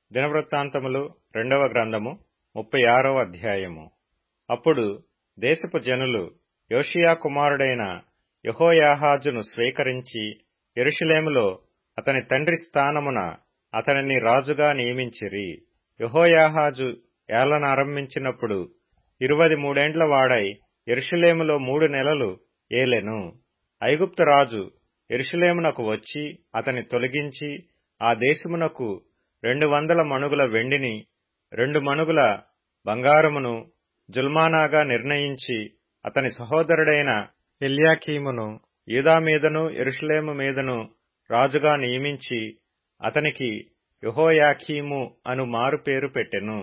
దినవృత్తాంతములు రెండవ గ్రంథము ముప్పై ఆరవ అధ్యాయము అప్పుడు దేశపు జనులు యోషియా కుమారుడైన యెహోయాహాజును స్వీకరించి యెరూషలేములో అతని తండ్రి స్థానమున అతనిని రాజుగా నియమించిరి యెహోయాహాజు ఏలనారంభించినప్పుడు ఇరువది మూడేండ్ల వాడై యెరూషలేములో మూడు నెలలు ఏలెను ఐగుప్తు రాజు యెరూషలేమునకు వచ్చి అతని తొలగించి ఆ దేశమునకు రెండు వందల మణుగుల వెండిని రెండు మణుగుల బంగారమును జుల్మానాగా నిర్ణయించి అతని సహోదరుడైన ఎల్యాకీమును యూదా మీదను యెరూషలేము మీదను రాజుగా నియమించి అతనికి యెహోయాకీము అను మారు పేరు పెట్టెను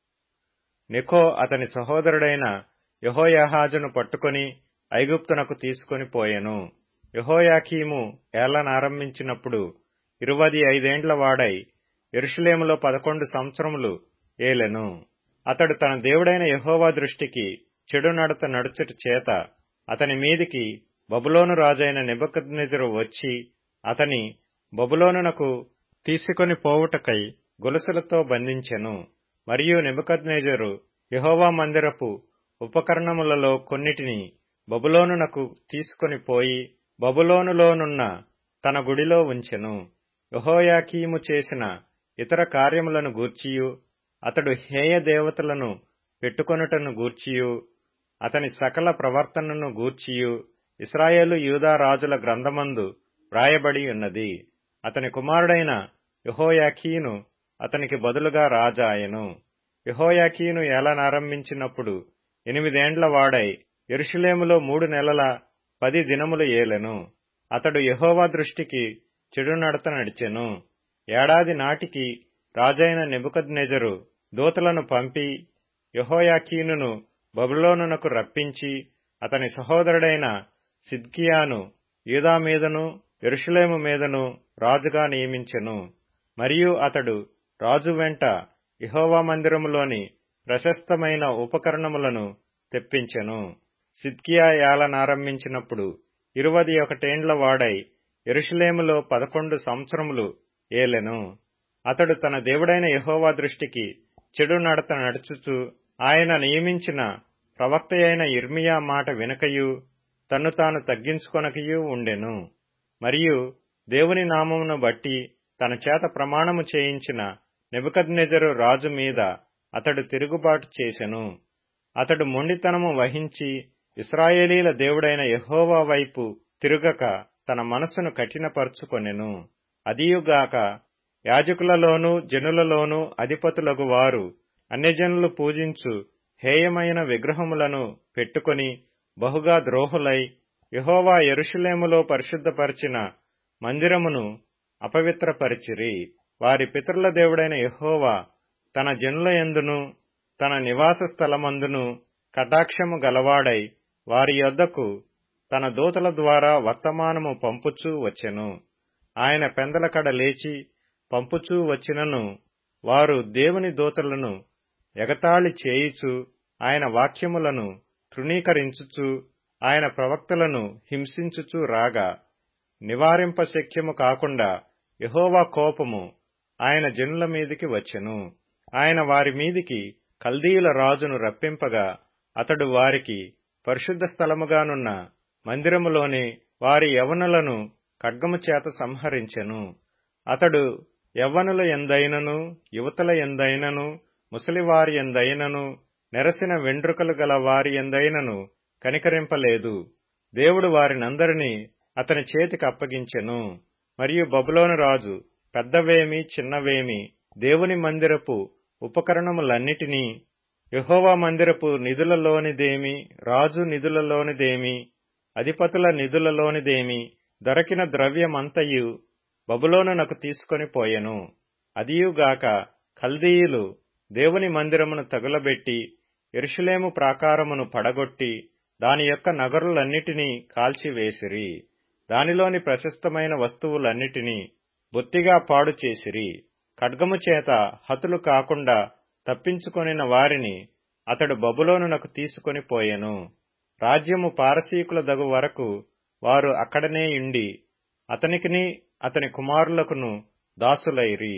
నెకో అతని సహోదరుడైన యెహోయాహాజును పట్టుకొని ఐగుప్తునకు తీసుకొని పోయెను యెహోయాకీము ఏలనారంభించినప్పుడు ఇరువది ఐదేండ్ల వాడై యెరూషలేములో పదకొండు సంవత్సరములు ఏలెను అతడు తన దేవుడైన యెహోవా దృష్టికి చెడు నడత నడుచుట చేత అతని మీదికి బబులోను రాజైన నెబుకద్నెజరు వచ్చి అతని బబులోనునకు తీసుకొని పోవుటకై గొలుసులతో బంధించెను మరియు నెబుకద్నెజరు యెహోవా మందిరపు ఉపకరణములలో కొన్నిటిని బబులోనునకు తీసుకొని పోయి బబులోనులోనున్న తన గుడిలో ఉంచెను యెహోయాకీము చేసిన ఇతర కార్యములను గూర్చియు అతడు హేయ దేవతలను పెట్టుకొనుటను గూర్చియు అతని సకల ప్రవర్తనను గూర్చియు ఇస్రాయేలు యూదా రాజుల గ్రంథమందు వ్రాయబడి ఉన్నది అతని కుమారుడైన యెహోయాకీను అతనికి బదులుగా రాజాయెను యెహోయాకీను ఏలనారంభించినప్పుడు ఎనిమిదేండ్ల వాడై యెరూషలేములో మూడు నెలల పది దినములు ఏలెను అతడు యెహోవా దృష్టికి చెడు నడత నడిచెను ఏడాది నాటికి రాజైన నెబుకద్నెజరు దూతలను పంపి యెహోయాకీనును బబులోనునకు రప్పించి అతని సహోదరుడైన సిద్కియాను యూదా మీదను యెరూషలేము మీదను రాజుగా నియమించెను మరియు అతడు రాజు వెంట యెహోవా మందిరములోని ప్రశస్తమైన ఉపకరణములను తెప్పించెను సిద్కియా ఏలనారంభించినప్పుడు ఇరువది ఒకటేండ్ల వాడై యెరూషలేములో పదకొండు సంవత్సరములు ఏలెను అతడు తన దేవుడైన యెహోవా దృష్టికి చెడు నడత నడుచుచు ఆయన నియమించిన ప్రవక్తయైన ఇర్మియా మాట వినకయు తన్ను తాను తగ్గించుకొనకయు ఉండెను మరియు దేవుని నామమును బట్టి తన చేత ప్రమాణము చేయించిన నెబుకద్నెజరు రాజు మీద అతడు తిరుగుబాటు చేసెను అతడు మొండితనము వహించి ఇస్రాయేలీల దేవుడైన యెహోవా వైపు తిరుగక తన మనస్సును కఠినపరుచుకొనెను అదియుగాక యాజకులలోనూ జనులలోనూ అధిపతులగు వారు అన్యజనులు పూజించు హేయమైన విగ్రహములను పెట్టుకొని బహుగా ద్రోహులై యెహోవా యెరూషలేములో పరిశుద్ధపరిచిన మందిరమును అపవిత్రపరిచిరి వారి పితరుల దేవుడైన యెహోవా తన జనుల ఎందును తన నివాస స్థలమందును కటాక్షము గలవాడై వారి యొద్దకు తన దూతల ద్వారా వర్తమానము పంపుచూ వచ్చెను ఆయన పెందలకడ లేచి పంపుచూ వచ్చినను వారు దేవుని దూతలను ఎగతాళి చేయుచు ఆయన వాక్యములను తృణీకరించుచు ఆయన ప్రవక్తలను హింసించుచు రాగా నివారింప శక్యము కాకుండా యహోవా కోపము ఆయన జనుల మీదికి వచ్చెను ఆయన వారి మీదికి కల్దీయుల రాజును రప్పింపగా అతడు వారికి పరిశుద్ధ స్థలముగానున్న మందిరములోని వారి యవనులను ఖడ్గము చేత సంహరించెను అతడు యవ్వనుల ఎందైనను యువతల ఎందైనను ముసలివారి ఎందైనను నెరసిన వెండ్రుకలు గల వారి ఎందైనను కనికరింపలేదు దేవుడు వారినందరినీ అతని చేతికి అప్పగించెను మరియు బబులోను రాజు పెద్దవేమి చిన్నవేమి దేవుని మందిరపు ఉపకరణములన్నిటినీ యహోవా మందిరపు నిధులలోనిదేమి రాజు నిధులలోనిదేమి అధిపతుల నిధులలోనిదేమి దొరకిన ద్రవ్యమంతయు బబులోనునకు తీసుకొని పోయెను అదియుగాక కల్దీయులు దేవుని మందిరమును తగులబెట్టి ఎరుషులేము ప్రాకారమును పడగొట్టి దాని యొక్క నగరులన్నిటినీ కాల్చివేసిరి దానిలోని ప్రశస్తమైన వస్తువులన్నిటినీ బొత్తిగా పాడు చేసిరి ఖడ్గము చేత హతులు కాకుండా తప్పించుకొనిన వారిని అతడు బబులోనునకు తీసుకొని పోయెను రాజ్యము పారసీకుల దగు వరకు వారు అక్కడనే ఇండి అతనికిని అతని కుమారులకును దాసులైరి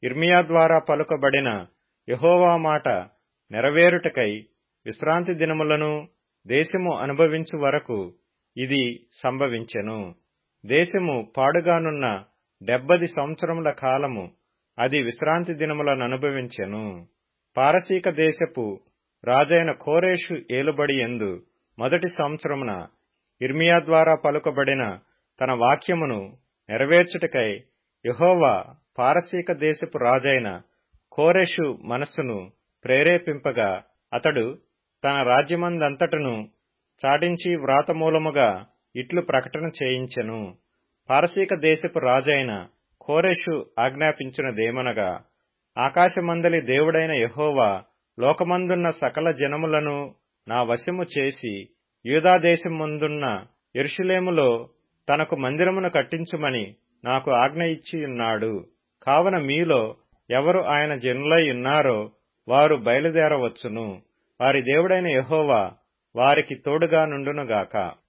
ఇర్మియా ద్వారా పలుకబడిన యహోవా మాట నెరవేరుటకై విశ్రాంతి దినములను దేశము అనుభవించు వరకు ఇది సంభవించెను దేశము పాడుగానున్న డెబ్బది సంవత్సరముల కాలము అది విశ్రాంతి దినములను అనుభవించెను పారసీక దేశపు రాజైన కోరేషు ఏలుబడి ఎందు మొదటి సంవత్సరమున ఇర్మియా ద్వారా పలుకబడిన తన వాక్యమును నెరవేర్చుటకై యహోవా పారసీక దేశపు రాజైన కోరెషు మనస్సును ప్రేరేపింపగా అతడు తన రాజ్యమందంతటను చాటించి వ్రాతమూలముగా ఇట్లు ప్రకటన చేయించెను పారసీక దేశపు రాజైన కోరెషు ఆజ్ఞాపించినదేమనగా ఆకాశమందలి దేవుడైన యహోవా లోకమందున్న సకల జనములను నా వశము చేసి యూదాదేశమందున్న ఎరుషులేములో తనకు మందిరమును కట్టించుమని నాకు ఆజ్ఞ ఇచ్చియున్నాడు కావున మీలో ఎవరు ఆయన జనులై ఉన్నారో వారు బయలుదేరవచ్చును వారి దేవుడైన యహోవా వారికి తోడుగా నుండునుగాక